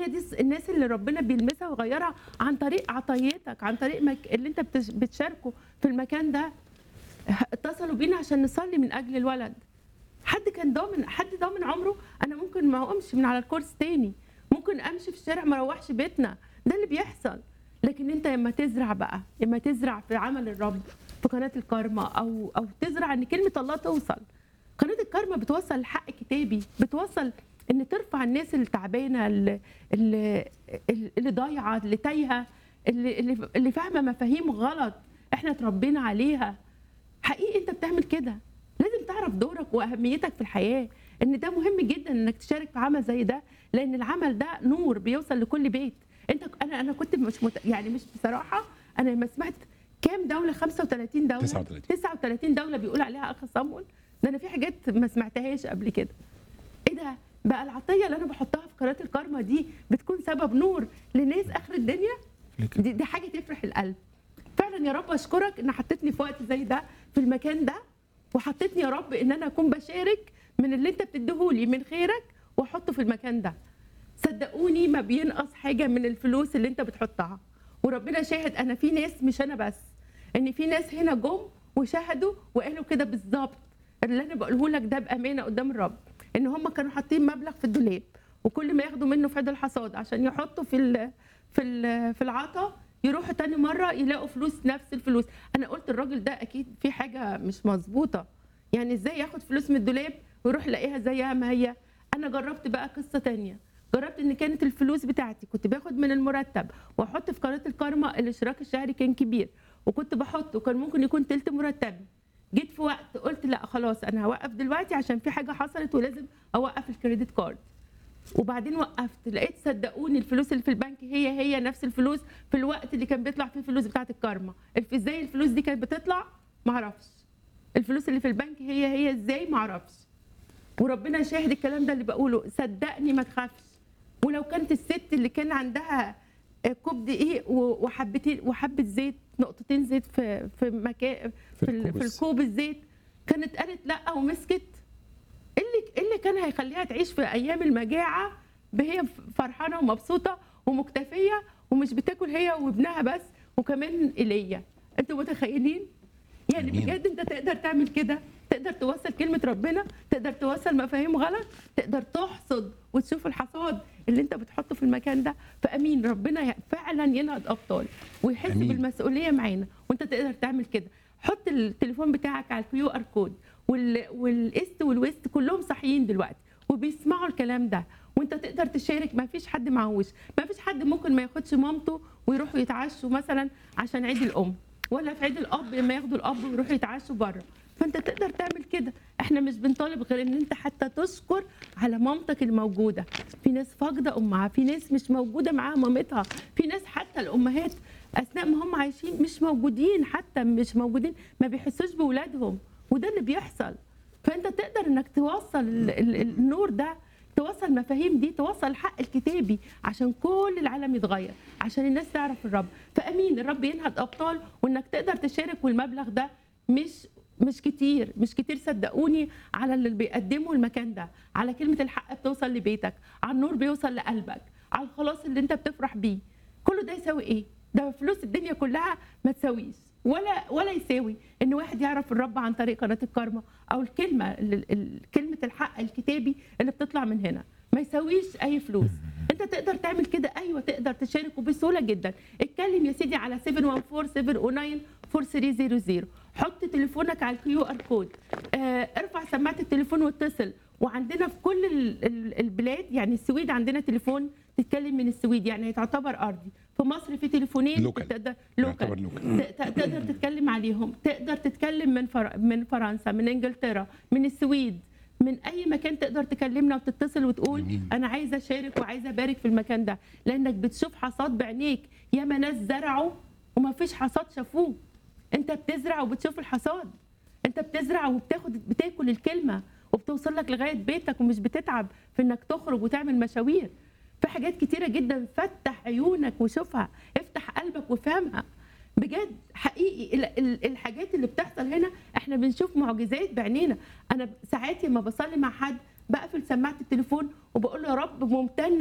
هي دي الس- الناس اللي ربنا بيلمسها ويغيرها عن طريق عطيتك عن طريق مك... اللي انت بتش... بتشاركه في المكان ده اتصلوا بينا عشان نصلي من اجل الولد حد كان ضامن حد ضامن عمره انا ممكن ما اقومش من على الكورس تاني ممكن امشي في الشارع ما اروحش بيتنا ده اللي بيحصل لكن انت لما تزرع بقى لما تزرع في عمل الرب في قناه الكارما او او تزرع ان كلمه الله توصل قناه الكارما بتوصل الحق كتابي بتوصل ان ترفع الناس اللي تعبانه اللي اللي, اللي ضايعه اللي تايهه اللي اللي, اللي فاهمه مفاهيم غلط احنا اتربينا عليها حقيقي انت بتعمل كده لازم تعرف دورك واهميتك في الحياه ان ده مهم جدا انك تشارك في عمل زي ده لان العمل ده نور بيوصل لكل بيت انت انا انا كنت مش مت... يعني مش بصراحه انا لما سمعت كام دوله 35 دوله 39. 39 دوله بيقول عليها اخ صمول ده انا في حاجات ما سمعتهاش قبل كده ايه ده بقى العطيه اللي انا بحطها في قناه الكارما دي بتكون سبب نور لناس اخر الدنيا دي, دي حاجه تفرح القلب فعلا يا رب اشكرك ان حطيتني في وقت زي ده في المكان ده وحطيتني يا رب ان انا اكون بشارك من اللي انت بتديهولي من خيرك واحطه في المكان ده صدقوني ما بينقص حاجه من الفلوس اللي انت بتحطها وربنا شاهد انا في ناس مش انا بس ان في ناس هنا جم وشاهدوا وقالوا كده بالظبط اللي انا بقوله لك ده بامانه قدام الرب ان هم كانوا حاطين مبلغ في الدولاب وكل ما ياخدوا منه في عيد الحصاد عشان يحطوا في ال في ال في العطا يروحوا تاني مره يلاقوا فلوس نفس الفلوس انا قلت الراجل ده اكيد في حاجه مش مظبوطه يعني ازاي ياخد فلوس من الدولاب ويروح يلاقيها زيها ما هي انا جربت بقى قصه تانية جربت ان كانت الفلوس بتاعتي كنت باخد من المرتب واحط في قناه الكارما الاشتراك الشهري كان كبير وكنت بحط وكان ممكن يكون تلت مرتبي جيت في وقت قلت لا خلاص انا هوقف دلوقتي عشان في حاجه حصلت ولازم اوقف الكريدت كارد وبعدين وقفت لقيت صدقوني الفلوس اللي في البنك هي هي نفس الفلوس في الوقت اللي كان بيطلع فيه الفلوس بتاعت الكارما الف- ازاي الفلوس دي كانت بتطلع معرفش الفلوس اللي في البنك هي هي ازاي معرفش وربنا شاهد الكلام ده اللي بقوله صدقني ما تخافش ولو كانت الست اللي كان عندها كوب دقيق و- وحبتين وحبه زيت نقطتين زيت في في مكان في في, ال- الكوب في الس- الكوب الزيت كانت قالت لا ومسكت إيه اللي إيه اللي كان هيخليها تعيش في ايام المجاعه وهي فرحانه ومبسوطه ومكتفيه ومش بتاكل هي وابنها بس وكمان ايليا انتوا متخيلين يعني جميل. بجد انت تقدر تعمل كده تقدر توصل كلمه ربنا تقدر توصل مفاهيم غلط تقدر تحصد وتشوف الحصاد اللي انت بتحطه في المكان ده فامين ربنا ي- فعلا ينهض ابطال ويحس أمين. بالمسؤوليه معانا وانت تقدر تعمل كده حط التليفون بتاعك على الكيو ار كود وال... والايست والويست كلهم صاحيين دلوقتي وبيسمعوا الكلام ده وانت تقدر تشارك ما فيش حد معهوش ما فيش حد ممكن ما ياخدش مامته ويروحوا يتعشوا مثلا عشان عيد الام ولا في عيد الاب لما ياخدوا الاب ويروحوا يتعشوا بره فانت تقدر تعمل كده احنا مش بنطالب غير ان انت حتى تشكر على مامتك الموجوده في ناس فاقده امها في ناس مش موجوده معاها مامتها في ناس حتى الامهات اثناء ما هم عايشين مش موجودين حتى مش موجودين ما بيحسوش باولادهم وده اللي بيحصل فانت تقدر انك توصل ال- ال- النور ده توصل المفاهيم دي توصل الحق الكتابي عشان كل العالم يتغير عشان الناس تعرف الرب فامين الرب ينهض ابطال وانك تقدر تشارك والمبلغ ده مش مش كتير مش كتير صدقوني على اللي بيقدمه المكان ده على كلمه الحق بتوصل لبيتك على النور بيوصل لقلبك على الخلاص اللي انت بتفرح بيه كله ده يساوي ايه ده فلوس الدنيا كلها ما تساويش ولا ولا يساوي ان واحد يعرف الرب عن طريق قناه الكارما او الكلمه ال- ال- كلمه الحق الكتابي اللي بتطلع من هنا ما يساويش اي فلوس انت تقدر تعمل كده ايوه تقدر تشارك وبسهوله جدا اتكلم يا سيدي على 714 709 حط تليفونك على الكيو ار كود آه ارفع سماعه التليفون واتصل وعندنا في كل ال- ال- البلاد يعني السويد عندنا تليفون تتكلم من السويد يعني تعتبر ارضي في مصر في تليفونين لوكال. تقدر يعتبر لوكال لوكال. ت- ت- تقدر تتكلم عليهم تقدر تتكلم من فر... من فرنسا من انجلترا من السويد من اي مكان تقدر تكلمنا وتتصل وتقول جميل. انا عايزه اشارك وعايزه ابارك في المكان ده لانك بتشوف حصاد بعينيك ياما ناس زرعوا وما فيش حصاد شافوه انت بتزرع وبتشوف الحصاد انت بتزرع وبتاخد بتاكل الكلمه وبتوصل لك لغايه بيتك ومش بتتعب في انك تخرج وتعمل مشاوير في حاجات كتيره جدا فتح عيونك وشوفها افتح قلبك وفهمها بجد حقيقي ال- ال- الحاجات اللي بتحصل هنا احنا بنشوف معجزات بعينينا انا ساعات لما بصلي مع حد بقفل سماعه التليفون وبقول له يا رب ممتن